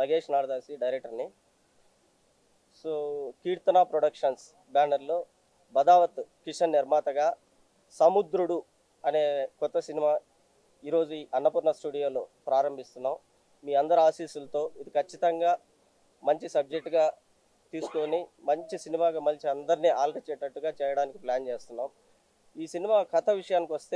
నగేష్ నారదాసి డైరెక్టర్ని సో కీర్తన ప్రొడక్షన్స్ బ్యానర్లో బదావత్ కిషన్ నిర్మాతగా సముద్రుడు అనే కొత్త సినిమా ఈరోజు ఈ అన్నపూర్ణ స్టూడియోలో ప్రారంభిస్తున్నాం మీ అందరి ఆశీస్సులతో ఇది ఖచ్చితంగా మంచి సబ్జెక్టుగా తీసుకొని మంచి సినిమాగా మలిచి అందరినీ ఆలోచించేటట్టుగా చేయడానికి ప్లాన్ చేస్తున్నాం ఈ సినిమా కథ విషయానికి వస్తే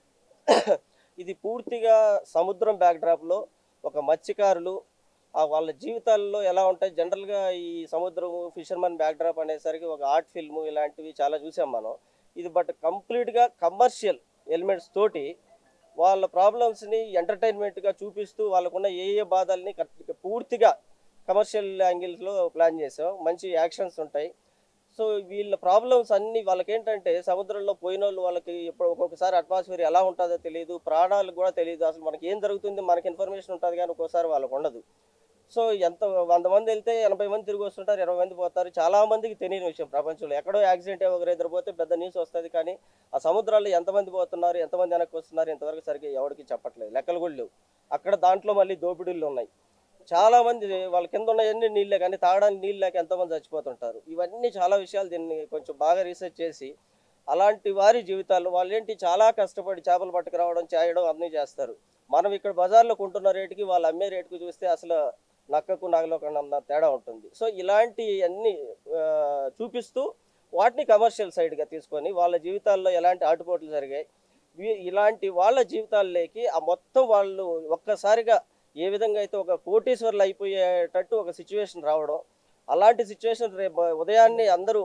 ఇది పూర్తిగా సముద్రం బ్యాక్డ్రాప్లో ఒక మత్స్యకారులు ఆ వాళ్ళ జీవితాల్లో ఎలా ఉంటాయి జనరల్గా ఈ సముద్రము ఫిషర్మన్ బ్యాక్డ్రాప్ అనేసరికి ఒక ఆర్ట్ ఫిల్మ్ ఇలాంటివి చాలా చూసాం మనం ఇది బట్ కంప్లీట్గా కమర్షియల్ ఎలిమెంట్స్ తోటి వాళ్ళ ప్రాబ్లమ్స్ని ఎంటర్టైన్మెంట్గా చూపిస్తూ వాళ్ళకున్న ఏ ఏ బాధల్ని కరెక్ట్గా పూర్తిగా కమర్షియల్ యాంగిల్స్లో ప్లాన్ చేసాం మంచి యాక్షన్స్ ఉంటాయి సో వీళ్ళ ప్రాబ్లమ్స్ అన్నీ వాళ్ళకేంటంటే సముద్రంలో పోయిన వాళ్ళు వాళ్ళకి ఇప్పుడు ఒక్కొక్కసారి అట్మాస్ఫియర్ ఎలా ఉంటుందో తెలియదు ప్రాణాలు కూడా తెలియదు అసలు మనకి ఏం జరుగుతుంది మనకి ఇన్ఫర్మేషన్ ఉంటుంది కానీ ఒక్కోసారి వాళ్ళకు ఉండదు సో ఎంత వంద మంది వెళ్తే ఎనభై మంది తిరిగి వస్తుంటారు ఇరవై మంది పోతారు చాలా మందికి తెలియని విషయం ప్రపంచంలో ఎక్కడో యాక్సిడెంట్ ఒకరు ఇద్దరు పోతే పెద్ద న్యూస్ వస్తుంది కానీ ఆ సముద్రాల్లో ఎంతమంది పోతున్నారు ఎంతమంది వెనక్కి వస్తున్నారు ఇంతవరకు సరిగ్గా ఎవరికి చెప్పట్లేదు లెక్కలు కూడా లేవు అక్కడ దాంట్లో మళ్ళీ దోపిడీలు ఉన్నాయి చాలా మంది వాళ్ళ కింద ఉన్నవన్నీ నీళ్ళే కానీ తాగడానికి నీళ్ళు లేక ఎంతోమంది చచ్చిపోతుంటారు ఇవన్నీ చాలా విషయాలు దీన్ని కొంచెం బాగా రీసెర్చ్ చేసి అలాంటి వారి జీవితాల్లో వాళ్ళు ఏంటి చాలా కష్టపడి చేపలు పట్టుకురావడం చేయడం అన్నీ చేస్తారు మనం ఇక్కడ బజార్లో కొంటున్న రేటుకి వాళ్ళు అమ్మే రేటుకి చూస్తే అసలు నక్కకు నగలో కన్నా తేడా ఉంటుంది సో ఇలాంటి అన్ని ఆ, చూపిస్తూ వాటిని కమర్షియల్ సైడ్గా తీసుకొని వాళ్ళ జీవితాల్లో ఎలాంటి ఆటుపోట్లు జరిగాయి వీ- ఇలాంటి వాళ్ళ జీవితాల్లోకి ఆ మొత్తం వాళ్ళు ఒక్కసారిగా ఏ విధంగా అయితే ఒక కోటీశ్వర్లు అయిపోయేటట్టు ఒక సిచ్యువేషన్ రావడం అలాంటి సిచ్యువేషన్ రేపు ఉదయాన్నే అందరూ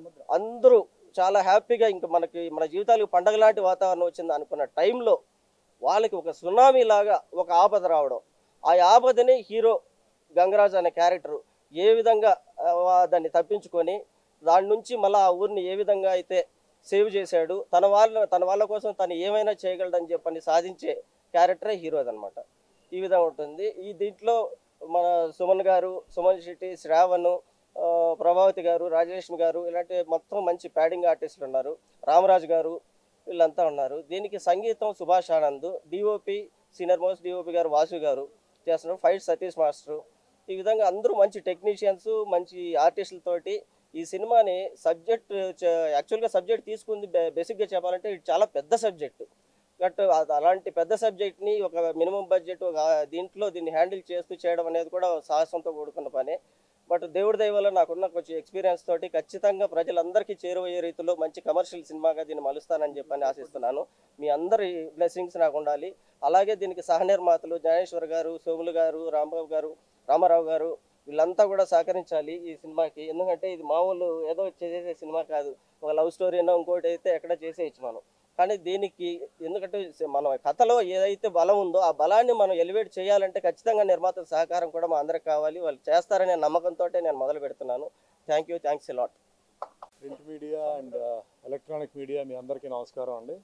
అందరూ చాలా హ్యాపీగా ఇంకా మనకి మన జీవితాలకు పండగ లాంటి వాతావరణం వచ్చింది అనుకున్న టైంలో వాళ్ళకి ఒక సునామీ లాగా ఒక ఆపద రావడం ఆ ఆపదని హీరో గంగరాజు అనే క్యారెక్టర్ ఏ విధంగా ఆ, వా- దాన్ని తప్పించుకొని దాని నుంచి మళ్ళీ ఆ ఊరిని ఏ విధంగా అయితే సేవ్ చేశాడు తన వాళ్ళ తన వాళ్ళ కోసం తను ఏమైనా చేయగలడని చెప్పని సాధించే క్యారెక్టరే హీరోది అనమాట ఈ విధంగా ఉంటుంది ఈ దీంట్లో మన సుమన్ గారు సుమన్ శెట్టి శ్రావణ్ ఆ, ప్రభావతి గారు రాజలక్ష్మి గారు ఇలాంటి మొత్తం మంచి ప్యాడింగ్ ఆర్టిస్టులు ఉన్నారు రామరాజు గారు వీళ్ళంతా ఉన్నారు దీనికి సంగీతం Subhash Anand DOP senior most DOP గారు వాసు గారు చేస్తున్నారు ఫైట్ సతీష్ మాస్టర్ ఈ విధంగా అందరూ మంచి టెక్నీషియన్స్ మంచి ఆర్టిస్టులతోటి ఈ సినిమాని సబ్జెక్ట్ యాక్చువల్గా సబ్జెక్ట్ తీసుకుంది బే- బేసిక్గా చెప్పాలంటే ఇది చాలా పెద్ద సబ్జెక్టు బట్ అది అలాంటి పెద్ద సబ్జెక్ట్ని ఒక మినిమం బడ్జెట్ ఒక దీంట్లో దీన్ని హ్యాండిల్ చేస్తూ చేయడం అనేది కూడా సాహసంతో కూడుకున్న పని బట్ దేవుడి దయ వల్ల నాకున్న కొంచెం ఎక్స్పీరియన్స్ తోటి ఖచ్చితంగా ప్రజలందరికీ చేరువయ్యే రీతిలో మంచి కమర్షియల్ సినిమాగా దీన్ని మలుస్తానని చెప్పని ఆశిస్తున్నాను మీ అందరి బ్లెస్సింగ్స్ నాకు ఉండాలి అలాగే దీనికి సహనిర్మాతలు జ్ఞానేశ్వర్ గారు సోములు గారు రాంబాబు గారు రామారావు గారు వీళ్ళంతా కూడా సహకరించాలి ఈ సినిమాకి ఎందుకంటే ఇది మామూలు ఏదో చేసే సినిమా కాదు ఒక లవ్ స్టోరీ అయినా ఇంకోటి అయితే ఎక్కడ చేసేయచ్చు మనం కానీ దీనికి ఎందుకంటే మన కథలో ఏదైతే బలం ఉందో ఆ బలాన్ని మనం ఎలివేట్ చేయాలంటే ఖచ్చితంగా నిర్మాతల సహకారం కూడా మా అందరికి కావాలి వాళ్ళు చేస్తారనే నమ్మకంతో నేను మొదలు పెడుతున్నాను thank you thanks lot print media and electronic media మీ అందరికీ నమస్కారం అండి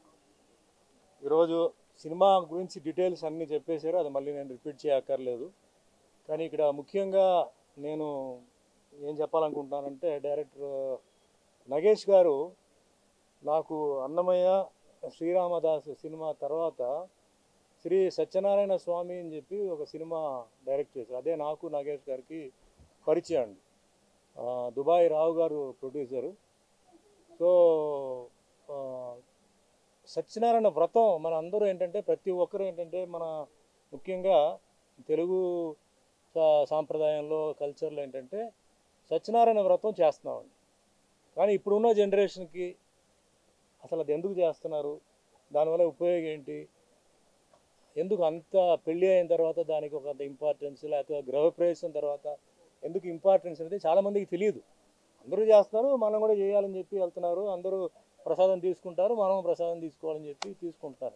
ఈరోజు సినిమా గురించి డీటెయిల్స్ అన్నీ చెప్పేశారు అది మళ్ళీ నేను రిపీట్ చేయక్కర్లేదు కానీ ఇక్కడ ముఖ్యంగా నేను ఏం చెప్పాలనుకుంటున్నానంటే డైరెక్టర్ నగేష్ గారు నాకు అన్నమయ్య శ్రీరామదాస్ సినిమా తర్వాత శ్రీ సత్యనారాయణ స్వామి అని చెప్పి ఒక సినిమా డైరెక్ట్ చేశారు అదే నాకు నాగేష్ గారికి పరిచయం అండి ఆ, దుబాయ్ రావు గారు ప్రొడ్యూసరు సో ఆ, సత్యనారాయణ వ్రతం మన అందరూ ఏంటంటే ప్రతి ఒక్కరు ఏంటంటే మన ముఖ్యంగా తెలుగు సా- సాంప్రదాయంలో కల్చర్లో ఏంటంటే సత్యనారాయణ వ్రతం చేస్తున్నామండి కానీ ఇప్పుడున్న జనరేషన్కి అసలు అది ఎందుకు చేస్తున్నారు దానివల్ల ఉపయోగం ఏంటి ఎందుకు అంత పెళ్ళి అయిన తర్వాత దానికి ఒక ఇంపార్టెన్స్ లేకపోతే గృహప్రవేశం తర్వాత ఎందుకు ఇంపార్టెన్స్ అనేది చాలామందికి తెలియదు అందరూ చేస్తున్నారు మనం కూడా చేయాలని చెప్పి వెళ్తున్నారు అందరూ ప్రసాదం తీసుకుంటారు మనం ప్రసాదం తీసుకోవాలని చెప్పి తీసుకుంటారు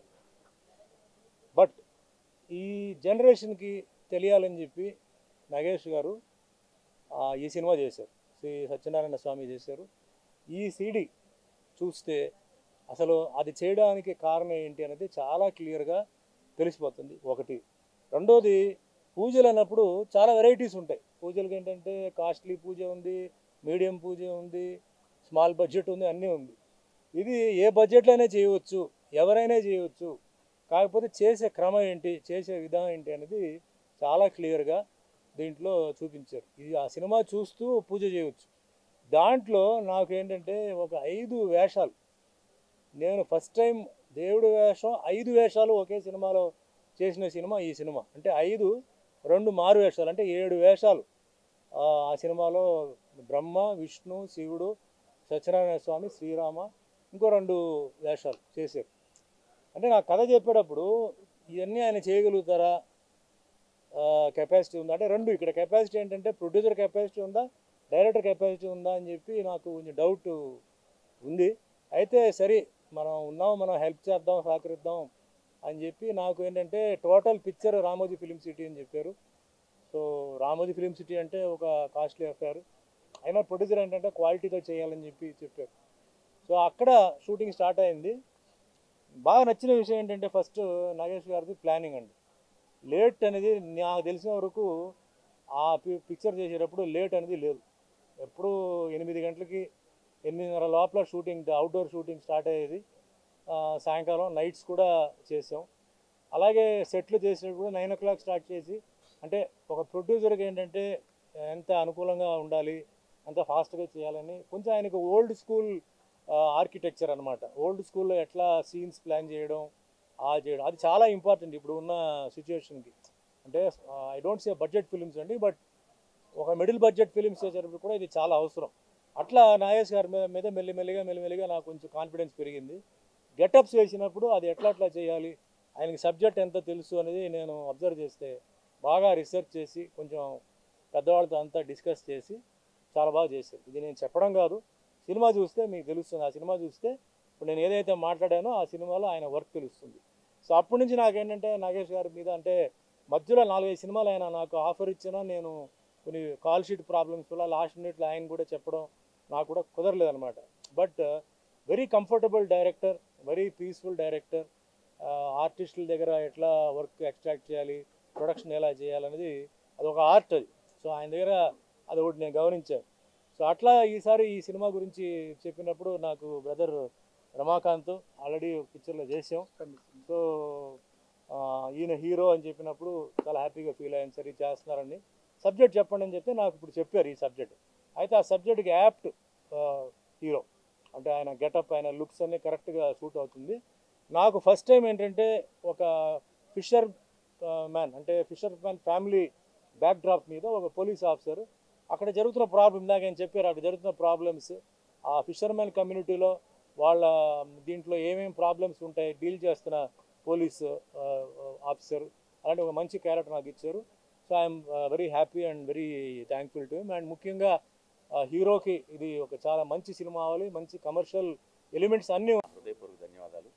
బట్ ఈ జనరేషన్కి తెలియాలని చెప్పి నాగేష్ గారు ఆ, ఈ సినిమా చేశారు శ్రీ సత్యనారాయణ స్వామి చేశారు ఈ సీడీ చూస్తే అసలు అది చేయడానికి కారణం ఏంటి అనేది చాలా క్లియర్గా తెలిసిపోతుంది ఒకటి రెండోది పూజలు అన్నప్పుడు చాలా వెరైటీస్ ఉంటాయి పూజలకి ఏంటంటే కాస్ట్లీ పూజ ఉంది మీడియం పూజ ఉంది స్మాల్ బడ్జెట్ ఉంది అన్నీ ఉంది ఇది ఏ బడ్జెట్లో అయినా చేయవచ్చు ఎవరైనా చేయవచ్చు కాకపోతే చేసే క్రమం ఏంటి చేసే విధానం ఏంటి అనేది చాలా క్లియర్గా దీంట్లో చూపించారు ఇది ఆ సినిమా చూస్తూ పూజ చేయవచ్చు దాంట్లో నాకు ఏంటంటే ఒక ఐదు వేషాలు నేను ఫస్ట్ టైం దేవుడి వేషం ఐదు వేషాలు ఒకే సినిమాలో చేసిన సినిమా ఈ సినిమా అంటే ఐదు రెండు మారు వేషాలు అంటే ఏడు వేషాలు ఆ ఆ సినిమాలో బ్రహ్మ విష్ణు శివుడు సత్యనారాయణ స్వామి శ్రీరామ ఇంకో రెండు వేషాలు చేశారు అంటే నా కథ చెప్పేటప్పుడు ఇవన్నీ ఆయన చేయగలుగుతారా కెపాసిటీ ఉందా అంటే రెండు ఇక్కడ కెపాసిటీ ఏంటంటే ప్రొడ్యూసర్ కెపాసిటీ ఉందా డైరెక్టర్ కెపాసిటీ ఉందా అని చెప్పి నాకు కొంచెం డౌట్ ఉంది అయితే సరే మనం ఉన్నాం మనం హెల్ప్ చేద్దాం సహకరిద్దాం అని చెప్పి నాకు ఏంటంటే total picture Ramoji film city అని చెప్పారు సో రామోజీ ఫిలిం సిటీ అంటే ఒక కాస్ట్లీ అఫేర్ అయినా ప్రొడ్యూసర్ ఏంటంటే క్వాలిటీతో చేయాలని చెప్పి చెప్పారు సో అక్కడ షూటింగ్ స్టార్ట్ అయింది బాగా నచ్చిన విషయం ఏంటంటే ఫస్ట్ నాగేష్ గారిది ప్లానింగ్ అండి లేట్ అనేది నాకు తెలిసిన వరకు ఆ పి- పిక్చర్ చేసేటప్పుడు లేట్ అనేది లేదు ఎప్పుడు ఎనిమిది గంటలకి ఎనిమిదిన్నర లోపల షూటింగ్ అవుట్డోర్ షూటింగ్ స్టార్ట్ అయ్యేది ఆ, సాయంకాలం నైట్స్ కూడా చేసాం అలాగే సెట్లు చేసినప్పుడు కూడా నైన్ ఓ క్లాక్ స్టార్ట్ చేసి అంటే ఒక ప్రొడ్యూసర్కి ఏంటంటే ఎంత అనుకూలంగా ఉండాలి అంత ఫాస్ట్గా చేయాలని కొంచెం ఆయనకు ఓల్డ్ స్కూల్ ఆర్కిటెక్చర్ అనమాట ఓల్డ్ స్కూల్లో ఎట్లా సీన్స్ ప్లాన్ చేయడం ఆ చేయడం అది చాలా ఇంపార్టెంట్ ఇప్పుడు ఉన్న సిచ్యువేషన్కి అంటే I don't say budget films అండి బట్ ఒక మిడిల్ బడ్జెట్ ఫిలిమ్స్ చేసేటప్పుడు కూడా ఇది చాలా అవసరం అట్లా నాగేష్ గారి మీద మీద మెల్లిమెల్లిగా మెల్లిమెల్లిగా నాకు కొంచెం కాన్ఫిడెన్స్ పెరిగింది గెటప్స్ వేసినప్పుడు అది ఎట్లా ఎట్లా చేయాలి ఆయనకి సబ్జెక్ట్ ఎంత తెలుసు అనేది నేను అబ్జర్వ్ చేస్తే బాగా రీసెర్చ్ చేసి కొంచెం పెద్దవాళ్ళతో అంతా డిస్కస్ చేసి చాలా బాగా చేశారు ఇది నేను చెప్పడం కాదు సినిమా చూస్తే మీకు తెలుస్తుంది ఆ సినిమా చూస్తే ఇప్పుడు నేను ఏదైతే మాట్లాడానో ఆ సినిమాలో ఆయన వర్క్ తెలుస్తుంది సో అప్పటి నుంచి నాకేంటంటే నాగేష్ గారి మీద అంటే మధ్యలో నాలుగైదు సినిమాలు ఆయన నాకు ఆఫర్ ఇచ్చినా నేను కొన్ని కాల్ షీట్ ప్రాబ్లమ్స్ వల్ల లాస్ట్ మినిట్లో ఆయన కూడా చెప్పడం నాకు కూడా కుదరలేదు అనమాట but very comfortable director very peaceful director ఆర్టిస్టుల దగ్గర ఎట్లా వర్క్ ఎక్స్ట్రాక్ట్ చేయాలి ప్రొడక్షన్ ఎలా చేయాలనేది అది ఒక ఆర్ట్ అది సో ఆయన దగ్గర అది ఒకటి నేను గమనించాను సో అట్లా ఈసారి ఈ సినిమా గురించి చెప్పినప్పుడు నాకు బ్రదర్ రమాకాంత్ ఆల్రెడీ పిక్చర్లో చేసాం సో ఆ, ఈయన హీరో అని చెప్పినప్పుడు చాలా హ్యాపీగా ఫీల్ అయ్యాను సరే ఇది చేస్తున్నారని సబ్జెక్ట్ చెప్పండి అని చెప్తే నాకు ఇప్పుడు చెప్పారు ఈ సబ్జెక్ట్ అయితే ఆ సబ్జెక్ట్కి యాప్ట్ హీరో అంటే ఆయన గెటప్ ఆయన లుక్స్ అన్నీ కరెక్ట్గా సూట్ అవుతుంది నాకు ఫస్ట్ టైం ఏంటంటే ఒక ఫిషర్ మ్యాన్ అంటే fisherman family backdrop మీద ఒక పోలీస్ ఆఫీసర్ అక్కడ జరుగుతున్న ప్రాబ్లం ఇందాక ఆయన చెప్పారు అక్కడ జరుగుతున్న ప్రాబ్లమ్స్ ఆ ఫిషర్మెన్ కమ్యూనిటీలో వాళ్ళ దీంట్లో ఏమేమి ప్రాబ్లమ్స్ ఉంటాయి డీల్ చేస్తున్న పోలీస్ ఆఫీసర్ అలాంటి ఒక మంచి క్యారెక్టర్ నాకు ఇచ్చారు so I'm very happy and very thankful to and ముఖ్యంగా హీరోకి ఇది ఒక చాలా మంచి సినిమా అవ్వాలి మంచి కమర్షియల్ ఎలిమెంట్స్ అన్నీ హృదయపూర్వక ధన్యవాదాలు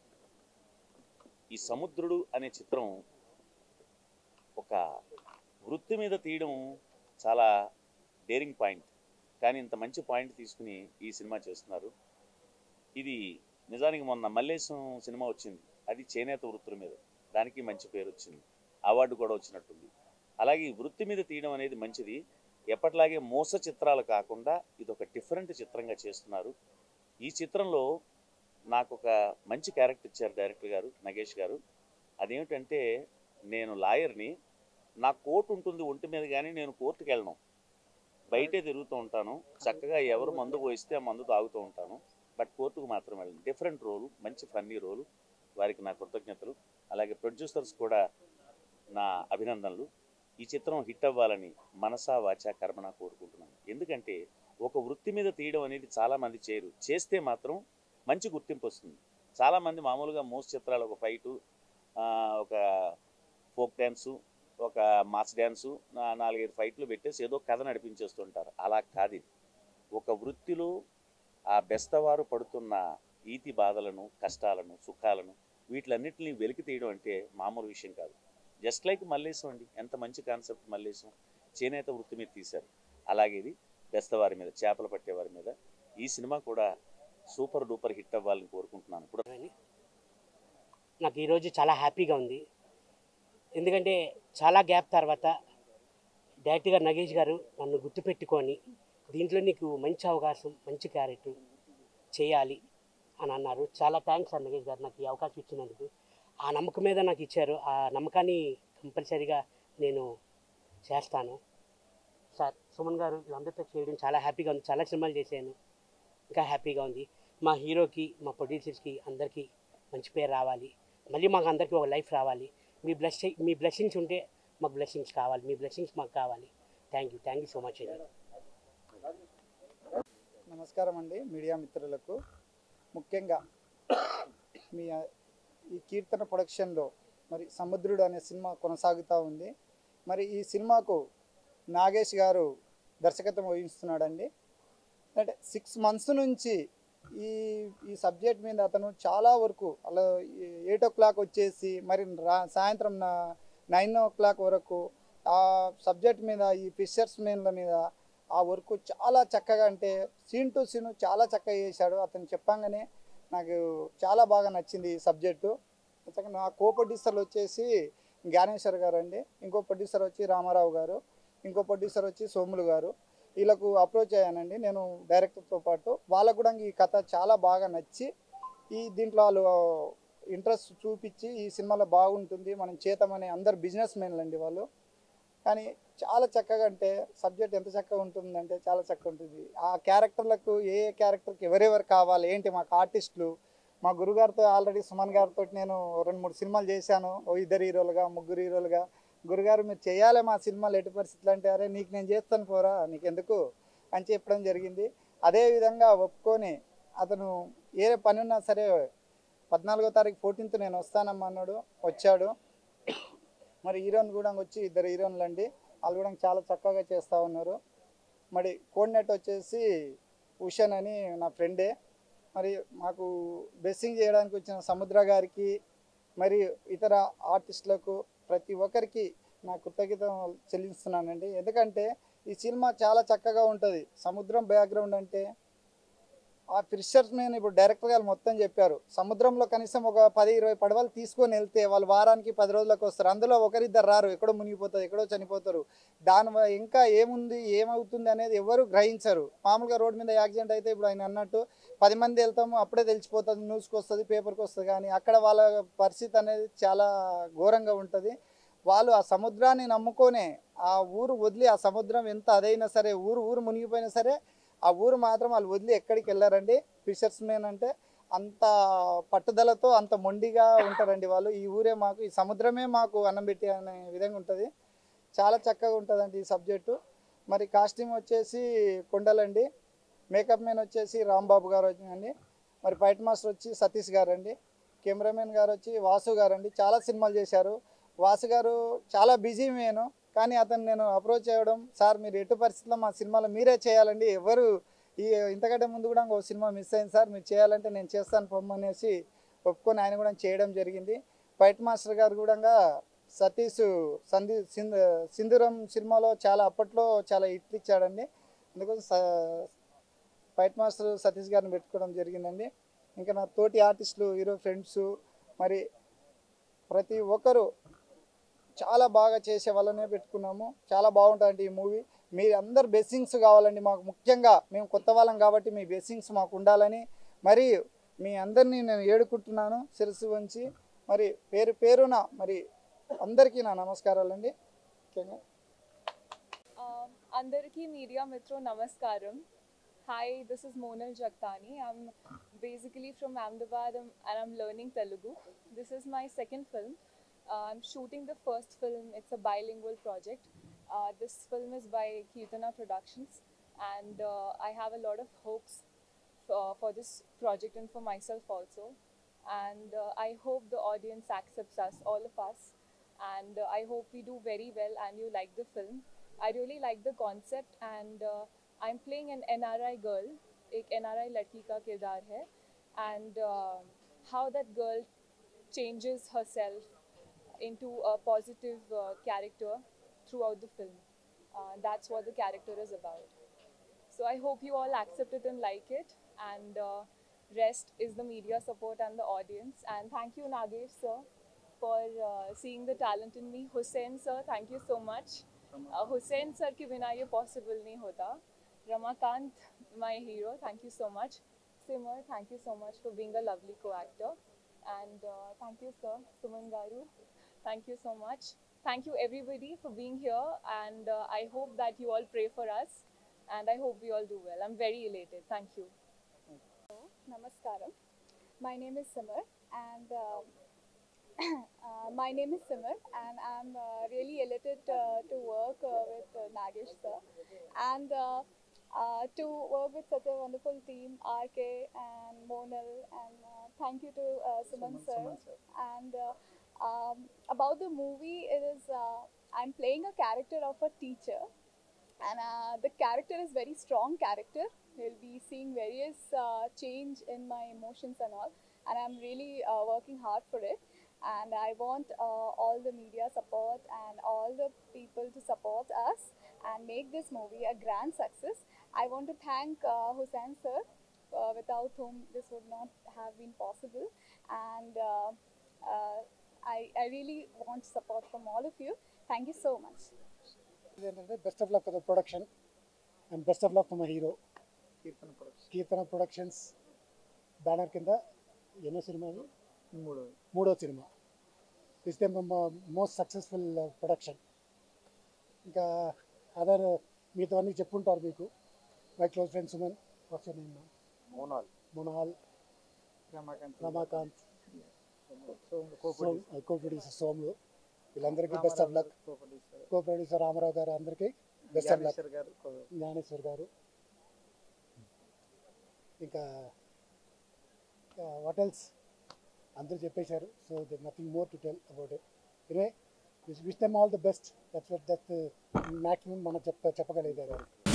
ఈ సముద్రుడు అనే చిత్రం ఒక వృత్తి మీద తీయడం చాలా డేరింగ్ పాయింట్ కానీ ఇంత మంచి పాయింట్ తీసుకుని ఈ సినిమా చేస్తున్నారు ఇది నిజానికి మొన్న మల్లేశం సినిమా వచ్చింది అది చేనేత వృత్తుల మీద దానికి మంచి పేరు వచ్చింది అవార్డు కూడా వచ్చినట్టుంది అలాగే ఈ వృత్తి మీద తీయడం అనేది మంచిది ఎప్పటిలాగే మోస చిత్రాలు కాకుండా ఇది ఒక డిఫరెంట్ చిత్రంగా చేస్తున్నారు ఈ చిత్రంలో నాకు ఒక మంచి క్యారెక్టర్ ఇచ్చారు డైరెక్టర్ గారు నగేష్ గారు అదేమిటంటే నేను లాయర్ని నా కోర్టు ఉంటుంది ఒంటి మీద కానీ నేను కోర్టుకి వెళ్ళను బయటే తిరుగుతూ ఉంటాను చక్కగా ఎవరు మందు పోయిస్తే ఆ మందు తాగుతూ ఉంటాను బట్ కోర్టుకు మాత్రం వెళ్ళను డిఫరెంట్ రోలు మంచి ఫన్నీ రోలు వారికి నా కృతజ్ఞతలు అలాగే ప్రొడ్యూసర్స్ కూడా నా అభినందనలు ఈ చిత్రం హిట్ అవ్వాలని మనసా వాచా కర్మణ కోరుకుంటున్నాను ఎందుకంటే ఒక వృత్తి మీద తీయడం అనేది చాలామంది చేయరు చేస్తే మాత్రం మంచి గుర్తింపు వస్తుంది చాలామంది మామూలుగా మోస్ట్ చిత్రాలు ఒక ఫైటు ఒక ఫోక్ డ్యాన్సు ఒక మాస్ డ్యాన్సు నా- నాలుగైదు ఫైట్లు పెట్టేసి ఏదో కథ నడిపించేస్తుంటారు అలా కాదు ఇది ఒక వృత్తిలో ఆ బెస్తవారు పడుతున్న ఈతి బాధలను కష్టాలను సుఖాలను వీటిలన్నిటిని వెలికి తీయడం అంటే మామూలు విషయం కాదు జస్ట్ లైక్ మల్లేశం అండి ఎంత మంచి కాన్సెప్ట్ మల్లేశం చేనేత వృత్తి మీద తీశారు అలాగే ఇది బెస్తవారి మీద చేపలు పట్టేవారి మీద ఈ సినిమా కూడా సూపర్ డూపర్ హిట్ అవ్వాలని కోరుకుంటున్నాను ఇప్పుడు అని నాకు ఈరోజు చాలా హ్యాపీగా ఉంది ఎందుకంటే చాలా గ్యాప్ తర్వాత డైరెక్ట్గా నగేష్ గారు నన్ను గుర్తుపెట్టుకొని దీంట్లో నీకు మంచి అవకాశం మంచి క్యారెక్టర్ చేయాలి అని అన్నారు చాలా థ్యాంక్స్ అండి నగేష్ గారు నాకు ఈ అవకాశం ఇచ్చినందుకు ఆ నమ్మకం మీద నాకు ఇచ్చారు ఆ నమ్మకాన్ని కంపల్సరీగా నేను చేస్తాను సార్ సుమన్ గారు వీళ్ళందరితో చేయడం చాలా హ్యాపీగా ఉంది చాలా సినిమాలు చేశాను ఇంకా హ్యాపీగా ఉంది మా హీరోకి మా ప్రొడ్యూసర్స్కి అందరికీ మంచి పేరు రావాలి మళ్ళీ మాకు అందరికీ ఒక లైఫ్ రావాలి మీ బ్లెస్ మీ బ్లెస్సింగ్స్ ఉంటే మాకు బ్లెస్సింగ్స్ కావాలి మీ బ్లెస్సింగ్స్ మాకు కావాలి thank you thank you so much అండి నమస్కారం అండి మీడియా మిత్రులకు ముఖ్యంగా మీ ఈ కీర్తన ప్రొడక్షన్లో మరి సముద్రుడు అనే సినిమా కొనసాగుతూ ఉంది మరి ఈ సినిమాకు నాగేష్ గారు దర్శకత్వం వహిస్తున్నాడండి అంటే సిక్స్ మంత్స్ నుంచి ఈ ఈ సబ్జెక్ట్ మీద అతను చాలా వరకు అలా ఎయిట్ ఓ క్లాక్ వచ్చేసి మరి రా సాయంత్రం నైన్ ఓ క్లాక్ వరకు ఆ సబ్జెక్ట్ మీద ఈ ఫిషర్స్ మెన్ల మీద ఆ వర్క్ చాలా చక్కగా అంటే సీన్ టు సీన్ చాలా చక్కగా చేశాడు అతను చెప్పంగానే నాకు చాలా బాగా నచ్చింది ఈ సబ్జెక్టు నిజంగా నా కో ప్రొడ్యూసర్లు వచ్చేసి జ్ఞానేశ్వర్ గారు అండి ఇంకో ప్రొడ్యూసర్ వచ్చి రామారావు గారు ఇంకో ప్రొడ్యూసర్ వచ్చి సోములు గారు వీళ్ళకు అప్రోచ్ అయ్యానండి నేను డైరెక్టర్తో పాటు వాళ్ళకు కూడా ఈ కథ చాలా బాగా నచ్చి ఈ దీంట్లో వాళ్ళు ఇంట్రెస్ట్ చూపించి ఈ సినిమాలో బాగుంటుంది మనం చేతామని అందరు బిజినెస్ మెన్లు అండి వాళ్ళు కానీ చాలా చక్కగా అంటే సబ్జెక్ట్ ఎంత చక్కగా ఉంటుందంటే చాలా చక్కగా ఉంటుంది ఆ క్యారెక్టర్లకు ఏ ఏ క్యారెక్టర్కి ఎవరెవరు కావాలి ఏంటి మాకు ఆర్టిస్టులు మా గురుగారితో ఆల్రెడీ సుమన్ గారితో నేను రెండు మూడు సినిమాలు చేశాను ఓ ఇద్దరు హీరోలుగా ముగ్గురు హీరోలుగా గురుగారు మీరు చేయాలి మా సినిమాలు ఎటు పరిస్థితులు అంటే అరే నీకు నేను చేస్తాను పోరా నీకు ఎందుకు అని చెప్పడం జరిగింది అదే విధంగా ఒప్పుకొని అతను ఏ పని ఉన్నా సరే పద్నాలుగో తారీఖు ఫోర్టీన్త్ నేను వస్తానమ్మా అన్నాడు వచ్చాడు మరి హీరోయిన్ కూడా వచ్చి ఇద్దరు హీరోయిన్లు అండి వాళ్ళు కూడా చాలా చక్కగా చేస్తూ ఉన్నారు మరి కోఆర్డినేట్ వచ్చేసి ఉషన్ అని నా ఫ్రెండే మరి మాకు బెస్సింగ్ చేయడానికి వచ్చిన సముద్ర గారికి మరి ఇతర ఆర్టిస్టులకు ప్రతి ఒక్కరికి నా కృతజ్ఞతలు చెల్లిస్తున్నానండి ఎందుకంటే ఈ సినిమా చాలా చక్కగా ఉంటుంది సముద్రం బ్యాక్గ్రౌండ్ అంటే ఆ ఫిషర్స్ మెన్ ఇప్పుడు డైరెక్టర్ గారు మొత్తం చెప్పారు సముద్రంలో కనీసం ఒక పది ఇరవై పడవలు తీసుకొని వెళ్తే వాళ్ళు వారానికి పది రోజులకు వస్తారు అందులో ఒకరిద్దరు రారు ఎక్కడో మునిగిపోతారు ఎక్కడో చనిపోతారు దాని వ- ఇంకా ఏముంది ఏమవుతుంది అనేది ఎవరు గ్రహించరు మామూలుగా రోడ్డు మీద యాక్సిడెంట్ అయితే ఇప్పుడు ఆయన అన్నట్టు పది మంది వెళ్తాము అప్పుడే తెలిసిపోతుంది న్యూస్కి వస్తుంది పేపర్కి వస్తుంది కానీ అక్కడ వాళ్ళ పరిస్థితి అనేది చాలా ఘోరంగా ఉంటుంది వాళ్ళు ఆ సముద్రాన్ని నమ్ముకొనే ఆ ఊరు వదిలి ఆ సముద్రం ఎంత అదైనా సరే ఊరు ఊరు మునిగిపోయినా సరే ఆ ఊరు మాత్రం వాళ్ళు వదిలి ఎక్కడికి వెళ్ళారండి ఫిషర్స్ మెన్ అంటే అంత పట్టుదలతో అంత మొండిగా ఉంటారండి వాళ్ళు ఈ ఊరే మాకు ఈ సముద్రమే మాకు అన్నం పెట్టి అనే విధంగా ఉంటుంది చాలా చక్కగా ఉంటుందండి ఈ సబ్జెక్టు మరి కాస్ట్యూమ్ వచ్చేసి కొండలండి మేకప్ మ్యాన్ వచ్చేసి రాంబాబు గారు అండి మరి ఫైట్ మాస్టర్ వచ్చి సతీష్ గారు అండి కెమెరామెన్ గారు వచ్చి వాసు గారు అండి చాలా సినిమాలు చేశారు వాసు గారు చాలా బిజీ నేను కానీ అతను నేను అప్రోచ్ అవ్వడం సార్ మీరు ఎటు పరిస్థితుల్లో మా సినిమాలో మీరే చేయాలండి ఎవరు ఈ ఇంతకంటే ముందు కూడా ఇంకో సినిమా మిస్ అయింది సార్ మీరు చేయాలంటే నేను చేస్తాను పొమ్మనేసి ఒప్పుకొని ఆయన కూడా చేయడం జరిగింది ఫైట్ మాస్టర్ గారు కూడా సతీష్ సంధి సింధు సింధురం సినిమాలో చాలా అప్పట్లో చాలా హిట్లు ఇచ్చాడండి అందుకోసం స- ఫైట్ మాస్టర్ సతీష్ గారిని పెట్టుకోవడం జరిగిందండి ఇంకా నా తోటి ఆర్టిస్టులు హీరో ఫ్రెండ్స్ మరి ప్రతి ఒక్కరు చాలా బాగా చేసే వాళ్ళనే పెట్టుకున్నాము చాలా బాగుంటుంది ఈ మూవీ మీ అందరు బెస్సింగ్స్ కావాలండి మాకు ముఖ్యంగా మేము కొత్త వాళ్ళం కాబట్టి మీ బెస్సింగ్స్ మాకు ఉండాలని మరి మీ అందరినీ నేను ఏడుకుంటున్నాను శిరస్సు వంచి మరి పేరు పేరున మరి అందరికీ నా నమస్కారాలండి ముఖ్యంగా Um, అందరికీ మీడియా మిత్రో నమస్కారం hi this is Monal Jagtani I'm basically from Ahmedabad and I'm learning Telugu. This is my second film. Uh, I'm shooting the first film. It's a bilingual project. Uh, this film is by Kirtana Productions and uh, I have a lot of hopes for, for this project and for myself also. And uh, I hope the audience accepts us, all of us. And uh, I hope we do very well and you like the film. I really like the concept and uh, I'm playing an NRI girl. एक NRI लड़की का किरदार है and uh, how that girl changes herself into a positive uh, character throughout the film. Uh, that's what the character is about. So I hope you all accept it and like it. And uh, rest is the media support and the audience. And thank you, Nagesh sir, for uh, seeing the talent in me. Hussein sir, thank you so much. Uh, Hussein sir के बिना ये possible नहीं होता. Ramakant, my hero, thank you so much. Simar, thank you so much for being a lovely co-actor. And uh, thank you, sir. Suman Garu, thank you so much. thank you everybody for being here, and uh, I hope that you all pray for us, and I hope we all do well. I'm very elated. Thank you. Namaskaram. My name is Simar, and um, uh, my name is Simar, and I'm uh, really elated uh, to work uh, with uh, Nagesh sir, and uh, uh, to work with such a wonderful team, RK and Monal, and uh, thank you to uh, Suman, sir. And uh, um, about the movie, it is uh, I'm playing a character of a teacher, and uh, the character is very strong character. You'll be seeing various uh, change in my emotions and all, and I'm really uh, working hard for it. And I want uh, all the media support and all the people to support us and make this movie a grand success. I want to thank uh, Hussain sir, uh, without whom this would not have been possible. And uh, uh, I, I really want support from all of you. Thank you so much. ఏంటంటే best of luck for the production and best of luck for my hero Keerthana production Keerthana productions banner కింద ఎన్నో సినిమా ఇది? మూడో మూడో సినిమా this the most successful production ఇంకా other మీతో అన్నీ చెప్పుంటారు మీకు my close friend Suman what's name Monal Munal Ramakant Ramakant so co producer Somulu వీళ్ళందరికీ best of luck producer co producer Ramarao గారు అందరికీ బెస్ట్ ఆఫ్ లక్ గారు జ్ఞానేశ్వర్ గారు ఇంకా వాట్ ఎల్స్ అందరూ చెప్పేశారు so the nothing more to tell about it ఇదే wish them all the best that's that maximum మనం చెప్ప చెప్పగలిగేది